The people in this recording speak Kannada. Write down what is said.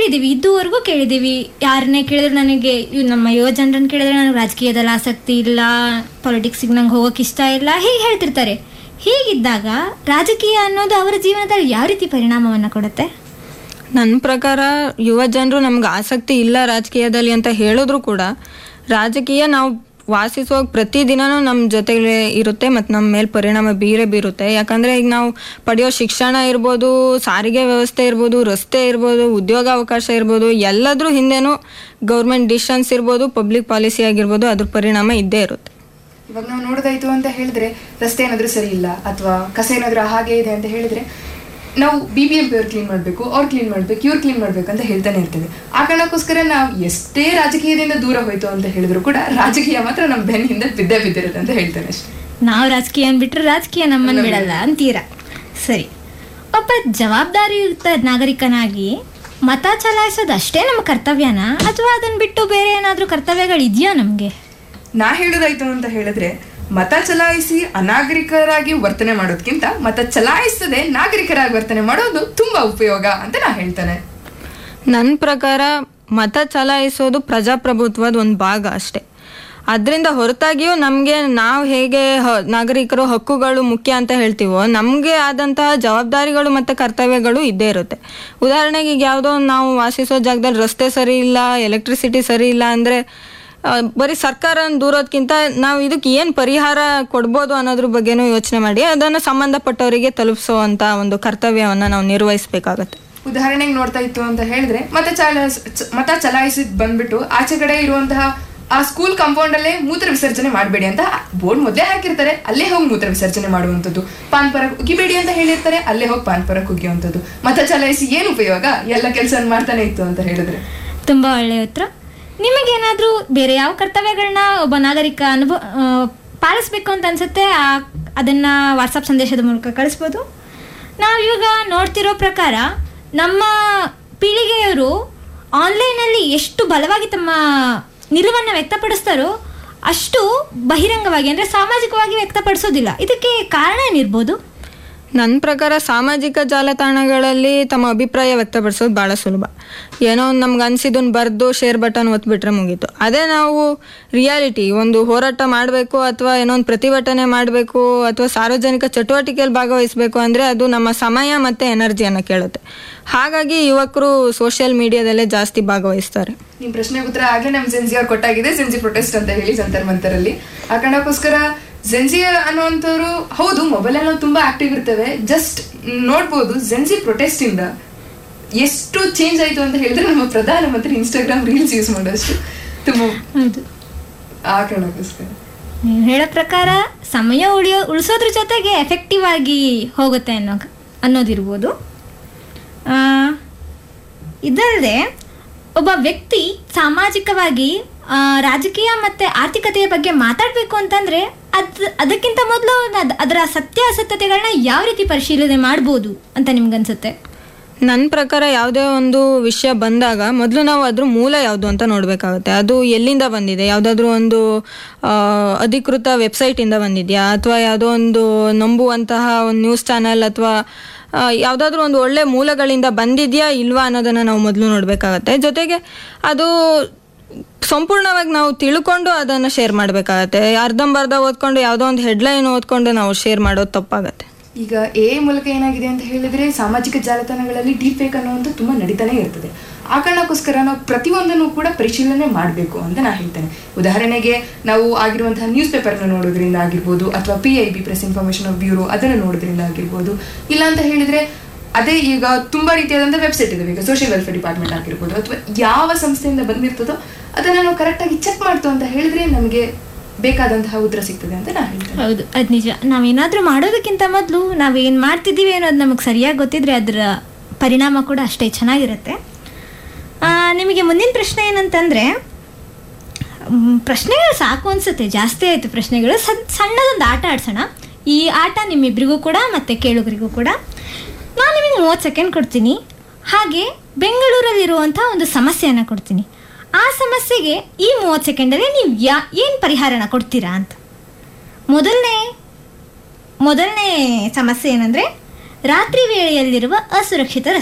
ಕೇಳಿದೀವಿ ಇದುವರೆಗೂ ಕೇಳಿದೀವಿ ಯಾರನ್ನೇ ಕೇಳಿದ್ರೆ ನನಗೆ ಇವ್ ನಮ್ಮ ಯುವ ಜನರನ್ನ ಕೇಳಿದ್ರೆ ನನಗೆ ರಾಜಕೀಯದಲ್ಲಿ ಆಸಕ್ತಿ ಇಲ್ಲ ಪಾಲಿಟಿಕ್ಸಿಗೆ ನಂಗೆ ಹೋಗೋಕೆ ಇಷ್ಟ ಇಲ್ಲ ಹೀಗೆ ಹೇಳ್ತಿರ್ತಾರೆ ಹೀಗಿದ್ದಾಗ ರಾಜಕೀಯ ಅನ್ನೋದು ಅವರ ಜೀವನದಲ್ಲಿ ಯಾವ ರೀತಿ ಪರಿಣಾಮವನ್ನು ಕೊಡುತ್ತೆ ನನ್ನ ಪ್ರಕಾರ ಯುವ ಜನರು ನಮ್ಗೆ ಆಸಕ್ತಿ ಇಲ್ಲ ರಾಜಕೀಯದಲ್ಲಿ ಅಂತ ಹೇಳಿದ್ರು ಕೂಡ ರಾಜಕೀಯ ನಾವು ವಾಸಿಸುವ ಪ್ರತಿದಿನನೂ ನಮ್ಮ ಜೊತೆಗೆ ಇರುತ್ತೆ ಮತ್ತು ನಮ್ಮ ಮೇಲೆ ಪರಿಣಾಮ ಬೀರೇ ಬೀರುತ್ತೆ ಯಾಕಂದರೆ ಈಗ ನಾವು ಪಡೆಯೋ ಶಿಕ್ಷಣ ಇರ್ಬೋದು ಸಾರಿಗೆ ವ್ಯವಸ್ಥೆ ಇರ್ಬೋದು ರಸ್ತೆ ಇರ್ಬೋದು ಉದ್ಯೋಗ ಅವಕಾಶ ಇರ್ಬೋದು ಎಲ್ಲದ್ರ ಹಿಂದೆನೂ ಗೌರ್ಮೆಂಟ್ ಡಿಸಿಷನ್ಸ್ ಇರ್ಬೋದು ಪಬ್ಲಿಕ್ ಪಾಲಿಸಿ ಆಗಿರ್ಬೋದು ಅದ್ರ ಪರಿಣಾಮ ಇದ್ದೇ ಇರುತ್ತೆ ಇವಾಗ ನಾವು ನೋಡೋದಾಯ್ತು ಅಂತ ಹೇಳಿದ್ರೆ ರಸ್ತೆ ಏನಾದರೂ ಸರಿ ಇಲ್ಲ ಅಥವಾ ಕಸ ಏನಾದರೂ ಹಾಗೆ ಇದೆ ಅಂತ ಹೇಳಿದ್ರೆ ನಾವು ಬಿ ಬಿ ಎಂ ಪಿ ಅವ್ರು ಕ್ಲೀನ್ ಮಾಡಬೇಕು ಅವ್ರು ಕ್ಲೀನ್ ಮಾಡಬೇಕು ಇವ್ರು ಕ್ಲೀನ್ ಮಾಡಬೇಕು ಅಂತ ಹೇಳ್ತಾನೆ ಇರ್ತೇವೆ ಆ ಕಾರಣಕ್ಕೋಸ್ಕರ ನಾವು ಎಷ್ಟೇ ರಾಜಕೀಯದಿಂದ ದೂರ ಹೋಯ್ತು ಅಂತ ಹೇಳಿದ್ರು ಕೂಡ ರಾಜಕೀಯ ಮಾತ್ರ ನಮ್ಮ ಬೆನ್ನಿಂದ ಬಿದ್ದೇ ಬಿದ್ದಿರುತ್ತೆ ಅಂತ ಹೇಳ್ತೇನೆ ಅಷ್ಟೇ ನಾವು ರಾಜಕೀಯ ಅಂದ್ಬಿಟ್ರೆ ರಾಜಕೀಯ ನಮ್ಮನ್ನು ಬಿಡಲ್ಲ ಅಂತೀರಾ ಸರಿ ಒಬ್ಬ ಜವಾಬ್ದಾರಿಯುತ ನಾಗರಿಕನಾಗಿ ಮತ ಚಲಾಯಿಸೋದು ಅಷ್ಟೇ ನಮ್ಮ ಕರ್ತವ್ಯನಾ ಅಥವಾ ಅದನ್ನ ಬಿಟ್ಟು ಬೇರೆ ಏನಾದರೂ ಕರ್ತವ್ಯಗಳು ಇದೆಯಾ ನಮಗೆ ನಾ ಹೇಳೋದಾಯ್ತು ಅಂತ ಹೇಳಿದ್ರೆ ಮತ ಚಲಾಯಿಸಿ ಅನಾಗರಿಕರಾಗಿ ವರ್ತನೆ ಮಾಡೋದಕ್ಕಿಂತ ಮತ ಚಲಾಯಿಸದೆ ನಾಗರಿಕರಾಗಿ ವರ್ತನೆ ಮಾಡೋದು ತುಂಬಾ ಉಪಯೋಗ ಅಂತ ನಾ ಹೇಳ್ತಾನೆ ನನ್ನ ಪ್ರಕಾರ ಮತ ಚಲಾಯಿಸೋದು ಪ್ರಜಾಪ್ರಭುತ್ವದ ಒಂದು ಭಾಗ ಅಷ್ಟೇ ಅದರಿಂದ ಹೊರತಾಗಿಯೂ ನಮಗೆ ನಾವು ಹೇಗೆ ಹ- ನಾಗರಿಕರು ಹಕ್ಕುಗಳು ಮುಖ್ಯ ಅಂತ ಹೇಳ್ತೀವೋ ನಮಗೆ ಆದಂತಹ ಜವಾಬ್ದಾರಿಗಳು ಮತ್ತು ಕರ್ತವ್ಯಗಳು ಇದ್ದೇ ಇರುತ್ತೆ ಉದಾಹರಣೆಗೆ ಈಗ ಯಾವುದೋ ಒಂದು ನಾವು ವಾಸಿಸೋ ಜಾಗದಲ್ಲಿ ರಸ್ತೆ ಸರಿ ಇಲ್ಲ ಎಲೆಕ್ಟ್ರಿಸಿಟಿ ಸರಿ ಇಲ್ಲ ಅಂದರೆ ಬರೀ ಸರ್ಕಾರ ದೂರೋದ್ಕಿಂತ ನಾವು ಇದಕ್ಕೆ ಏನು ಪರಿಹಾರ ಕೊಡ್ಬೋದು ಅನ್ನೋದ್ರ ಬಗ್ಗೆನೂ ಯೋಚನೆ ಮಾಡಿ ಅದನ್ನು ಸಂಬಂಧಪಟ್ಟವರಿಗೆ ತಲುಪಿಸುವಂಥ ಒಂದು ಕರ್ತವ್ಯವನ್ನು ನಾವು ನಿರ್ವಹಿಸಬೇಕಾಗತ್ತೆ ಉದಾಹರಣೆಗೆ ನೋಡ್ತಾ ಇತ್ತು ಅಂತ ಹೇಳಿದ್ರೆ ಮತ ಚಲಾಯಿಸ್ ಚ- ಮತ ಚಲಾಯಿಸಿದ್ ಬಂದ್ಬಿಟ್ಟು ಆಚೆ ಕಡೆ ಇರುವಂತಹ ಆ ಸ್ಕೂಲ್ ಕಾಂಪೌಂಡ್ ಅಲ್ಲೇ ಮೂತ್ರ ವಿಸರ್ಜನೆ ಮಾಡಬೇಡಿ ಅಂತ ಬೋರ್ಡ್ ಮೊದಲೇ ಹಾಕಿರ್ತಾರೆ ಅಲ್ಲೇ ಹೋಗಿ ಮೂತ್ರ ವಿಸರ್ಜನೆ ಮಾಡುವಂಥದ್ದು ಪಾನ್ ಪರ ಉಗಿಬೇಡಿ ಅಂತ ಹೇಳಿರ್ತಾರೆ ಅಲ್ಲೇ ಹೋಗಿ ಪಾನ್ ಪರ ಕುಗಿಯುವಂಥದ್ದು ಮತ ಚಲಾಯಿಸಿ ಏನು ಉಪಯೋಗ ಎಲ್ಲ ಕೆಲಸ ಮಾಡ್ತಾನೆ ಇತ್ತು ಅಂತ ಹೇಳಿದ್ರೆ ತುಂಬ ಒಳ್ಳೆಯ ಉತ್ತರ ನಿಮಗೇನಾದರೂ ಬೇರೆ ಯಾವ ಕರ್ತವ್ಯಗಳನ್ನ ಒಬ್ಬ ನಾಗರಿಕ ಅನುಭವ ಆ, ಪಾಲಿಸ್ಬೇಕು ಅಂತ ಅನ್ಸುತ್ತೆ ಆ ಅದನ್ನು ವಾಟ್ಸಪ್ ಸಂದೇಶದ ಮೂಲಕ ಕಳಿಸ್ಬೋದು ನಾವು ಇವಾಗ ನೋಡ್ತಿರೋ ಪ್ರಕಾರ ನಮ್ಮ ಪೀಳಿಗೆಯವರು ಆನ್ಲೈನಲ್ಲಿ ಎಷ್ಟು ಬಲವಾಗಿ ತಮ್ಮ ನಿಲುವನ್ನು ವ್ಯಕ್ತಪಡಿಸ್ತಾರೋ ಅಷ್ಟು ಬಹಿರಂಗವಾಗಿ ಅಂದರೆ ಸಾಮಾಜಿಕವಾಗಿ ವ್ಯಕ್ತಪಡಿಸೋದಿಲ್ಲ ಇದಕ್ಕೆ ಕಾರಣ ಏನಿರ್ಬೋದು ನನ್ನ ಪ್ರಕಾರ ಸಾಮಾಜಿಕ ಜಾಲತಾಣಗಳಲ್ಲಿ ತಮ್ಮ ಅಭಿಪ್ರಾಯ ವ್ಯಕ್ತಪಡಿಸೋದು ಭಾಳ ಸುಲಭ ಏನೋ ಒಂದು ನಮ್ಗೆ ಅನ್ಸಿದ್ದನ್ನು ಬರೆದು ಶೇರ್ ಬಟನ್ ಒತ್ಬಿಟ್ರೆ ಮುಗೀತು ಅದೇ ನಾವು ರಿಯಾಲಿಟಿ ಒಂದು ಹೋರಾಟ ಮಾಡಬೇಕು ಅಥವಾ ಏನೋ ಒಂದು ಪ್ರತಿಭಟನೆ ಮಾಡಬೇಕು ಅಥವಾ ಸಾರ್ವಜನಿಕ ಚಟುವಟಿಕೆಯಲ್ಲಿ ಭಾಗವಹಿಸಬೇಕು ಅಂದರೆ ಅದು ನಮ್ಮ ಸಮಯ ಮತ್ತು ಎನರ್ಜಿಯನ್ನು ಕೇಳುತ್ತೆ ಹಾಗಾಗಿ ಯುವಕರು ಸೋಷಿಯಲ್ ಮೀಡಿಯಾದಲ್ಲೇ ಜಾಸ್ತಿ ಭಾಗವಹಿಸ್ತಾರೆ ನಿಮ್ ಪ್ರಶ್ನೆಗೆ ಉತ್ತರ ಆಗ್ಲೇ ನಮ್ ಜೆನ್ಜಿ ಅವ್ರು ಕೊಟ್ಟಾಗಿದೆ ಜೆನ್ಜಿ ಪ್ರೊಟೆಸ್ಟ್ ಅಂತ ಹೇಳಿ ಜಂತರ್ ಮಂತರಲ್ಲಿ ಆ ಕಾರಣಕ್ಕೋಸ್ಕರ ಜೆನ್ಜಿ ಅನ್ನುವಂಥವ್ರು ಹೌದು ಮೊಬೈಲ್ ನಾವು ತುಂಬಾ ಆಕ್ಟಿವ್ ಇರ್ತೇವೆ ಜಸ್ಟ್ ನೋಡ್ಬೋದು ಜೆನ್ಜಿ ಪ್ರೊಟೆಸ್ಟ್ ಇಂದ ಎಷ್ಟು ಚೇಂಜ್ ಆಯ್ತು ಅಂತ ಹೇಳಿದ್ರೆ ನಮ್ಮ ಪ್ರಧಾನಮಂತ್ರಿ ಇನ್ಸ್ಟಾಗ್ರಾಮ್ ರೀಲ್ಸ್ ಯೂಸ್ ಮಾಡೋಷ್ಟು ತುಂಬಾ ಹೌದು ಆ ಕಾರಣಕ್ಕೋಸ್ಕರ ನೀವು ಹೇಳೋ ಪ್ರಕಾರ ಸಮಯ ಉಳಿಯೋ ಉಳಿಸೋದ್ರ ಜೊತೆಗೆ ಎಫೆಕ್ಟಿವ್ ಆಗಿ ಹೋಗುತ್ತೆ ಅನ್ನೋ ಅನ್ನೋದಿರ್ಬೋದು ಆ, ಇದಲ್ಲದೆ ಒಬ್ಬ ವ್ಯಕ್ತಿ ಸಾಮಾಜಿಕವಾಗಿ ಆ, ರಾಜಕೀಯ ಮತ್ತು ಆರ್ಥಿಕತೆಯ ಬಗ್ಗೆ ಮಾತಾಡಬೇಕು ಅಂತಂದರೆ ಅದು ಅದಕ್ಕಿಂತ ಮೊದಲು ಅದರ ಸತ್ಯಾಸತ್ಯತೆಗಳನ್ನ ಯಾವ ರೀತಿ ಪರಿಶೀಲನೆ ಮಾಡ್ಬೋದು ಅಂತ ನಿಮ್ಗನ್ಸುತ್ತೆ ನನ್ನ ಪ್ರಕಾರ ಯಾವುದೇ ಒಂದು ವಿಷಯ ಬಂದಾಗ ಮೊದಲು ನಾವು ಅದ್ರ ಮೂಲ ಯಾವುದು ಅಂತ ನೋಡಬೇಕಾಗುತ್ತೆ ಅದು ಎಲ್ಲಿಂದ ಬಂದಿದೆ ಯಾವುದಾದ್ರೂ ಒಂದು ಆ, ಅಧಿಕೃತ ವೆಬ್ಸೈಟಿಂದ ಬಂದಿದೆಯಾ ಅಥವಾ ಯಾವುದೋ ಒಂದು ನಂಬುವಂತಹ ಒಂದು ನ್ಯೂಸ್ ಚಾನಲ್ ಅಥವಾ ಯಾವುದಾದ್ರೂ ಒಂದು ಒಳ್ಳೆ ಮೂಲಗಳಿಂದ ಬಂದಿದೆಯಾ ಇಲ್ವಾ ಅನ್ನೋದನ್ನು ನಾವು ಮೊದಲು ನೋಡಬೇಕಾಗತ್ತೆ ಜೊತೆಗೆ ಅದು ಸಂಪೂರ್ಣವಾಗಿ ನಾವು ತಿಳ್ಕೊಂಡು ಅದನ್ನು ಶೇರ್ ಮಾಡಬೇಕಾಗತ್ತೆ ಅರ್ಧಂಬರ್ಧ ಓದ್ಕೊಂಡು ಯಾವುದೋ ಒಂದು ಹೆಡ್ಲೈನ್ ಓದ್ಕೊಂಡು ನಾವು ಶೇರ್ ಮಾಡೋದು ತಪ್ಪಾಗತ್ತೆ ಈಗ ಎ ಮೂಲಕ ಏನಾಗಿದೆ ಅಂತ ಹೇಳಿದ್ರೆ ಸಾಮಾಜಿಕ ಜಾಲತಾಣಗಳಲ್ಲಿ ಡೀಪ್ ಫೇಕ್ ಅನ್ನುವಂಥ ತುಂಬಾ ನಡೀತಾನೆ ಇರ್ತದೆ ಆ ಕಾರಣಕ್ಕೋಸ್ಕರ ನಾವು ಪ್ರತಿಯೊಂದನ್ನು ಕೂಡ ಪರಿಶೀಲನೆ ಮಾಡಬೇಕು ಅಂತ ನಾನು ಹೇಳ್ತೇನೆ ಉದಾಹರಣೆಗೆ ನಾವು ಆಗಿರುವಂತಹ ನ್ಯೂಸ್ ಪೇಪರ್ನ ನೋಡೋದ್ರಿಂದ ಆಗಿರ್ಬೋದು ಅಥವಾ P I B press information of bureau ಅದನ್ನು ನೋಡೋದ್ರಿಂದ ಆಗಿರ್ಬೋದು ಇಲ್ಲ ಅಂತ ಹೇಳಿದ್ರೆ ಅದೇ ಈಗ ತುಂಬಾ ರೀತಿಯಾದಂಥ ವೆಬ್ಸೈಟ್ ಇದೆ ಈಗ ಸೋಷಿಯಲ್ ವೆಲ್ಫೇರ್ ಡಿಪಾರ್ಟ್ಮೆಂಟ್ ಆಗಿರ್ಬೋದು ಅಥವಾ ಯಾವ ಸಂಸ್ಥೆಯಿಂದ ಬಂದಿರ್ತದೋ ಅದನ್ನು ನಾವು ಕರೆಕ್ಟಾಗಿ ಚೆಕ್ ಮಾಡ್ತು ಅಂತ ಹೇಳಿದ್ರೆ ನಮಗೆ ಬೇಕಾದಂತಹ ಉತ್ತರ ಸಿಗ್ತದೆ ಅಂತ ನಾನು ಹೇಳ್ತೇನೆ ಹೌದು ಅದು ನಿಜ ನಾವೇನಾದರೂ ಮಾಡೋದಕ್ಕಿಂತ ಮೊದಲು ನಾವೇನು ಮಾಡ್ತಿದ್ದೀವಿ ಅನ್ನೋದು ನಮಗೆ ಸರಿಯಾಗಿ ಗೊತ್ತಿದ್ರೆ ಅದರ ಪರಿಣಾಮ ಕೂಡ ಅಷ್ಟೇ ಚೆನ್ನಾಗಿರುತ್ತೆ ಆ, ನಿಮಗೆ ಮುಂದಿನ ಪ್ರಶ್ನೆ ಏನಂತಂದರೆ ಪ್ರಶ್ನೆಗಳು ಸಾಕು ಅನಿಸುತ್ತೆ ಜಾಸ್ತಿ ಆಯಿತು ಪ್ರಶ್ನೆಗಳು ಸಣ್ಣ ಸಣ್ಣದೊಂದು ಆಟ ಆಡ್ಸೋಣ ಈ ಆಟ ನಿಮ್ಮಿಬ್ಬರಿಗೂ ಕೂಡ ಮತ್ತು ಕೇಳುಗರಿಗೂ ಕೂಡ ನಾನು ನಿಮಗೆ ಮೂವತ್ತು ಸೆಕೆಂಡ್ ಕೊಡ್ತೀನಿ ಹಾಗೆ ಬೆಂಗಳೂರಲ್ಲಿರುವಂಥ ಒಂದು ಸಮಸ್ಯೆಯನ್ನು ಕೊಡ್ತೀನಿ ಆ ಸಮಸ್ಯೆಗೆ ಈ ಮೂವತ್ತು ಸೆಕೆಂಡಲ್ಲಿ ನೀವು ಯಾ ಏನು ಪರಿಹಾರನ ಕೊಡ್ತೀರಾ ಅಂತ ಮೊದಲನೇ ಮೊದಲನೇ ಸಮಸ್ಯೆ ಏನಂದರೆ ರಾತ್ರಿ ವೇಳೆಯಲ್ಲಿರುವ ಅಸುರಕ್ಷಿತ ರಸ್ತೆ